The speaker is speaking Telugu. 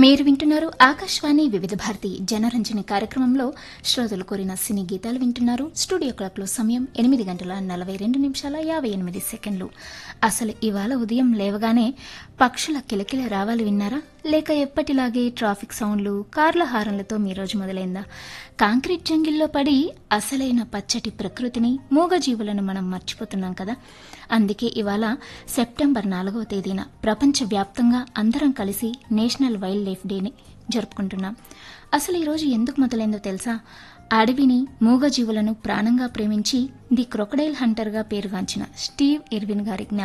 మీరు వింటున్నారు ఆకాశవాణి వివిధ భారతి జనరంజని కార్యక్రమంలో శ్రోతలు కోరిన సినీ గీతాలు వింటున్నారు స్టూడియో క్లాక్లో సమయం ఎనిమిది గంటల నలభై రెండు నిమిషాల యాభై ఎనిమిది సెకండ్లు అసలు ఇవాళ ఉదయం లేవగానే పక్షుల కిలకిల రావాలి విన్నారా లేక ఎప్పటిలాగే ట్రాఫిక్ సౌండ్లు కార్ల హారన్లతో మీ రోజు మొదలైందా కాంక్రీట్ జంగిల్లో పడి అసలైన పచ్చటి ప్రకృతిని మూగజీవులను మనం మర్చిపోతున్నాం కదా అందుకే ఇవాళ సెప్టెంబర్ నాలుగవ తేదీన ప్రపంచవ్యాప్తంగా అందరం కలిసి నేషనల్ వైల్డ్ లైఫ్ డేని జరుపుకుంటున్నాం అసలు ఈరోజు ఎందుకు మొదలైందో తెలుసా అడవిని మూగజీవులను ప్రాణంగా ప్రేమించి ది క్రొకడైల్ హంటర్గా పేరుగాంచిన స్టీవ్ ఇర్విన్ గారి జ్ఞా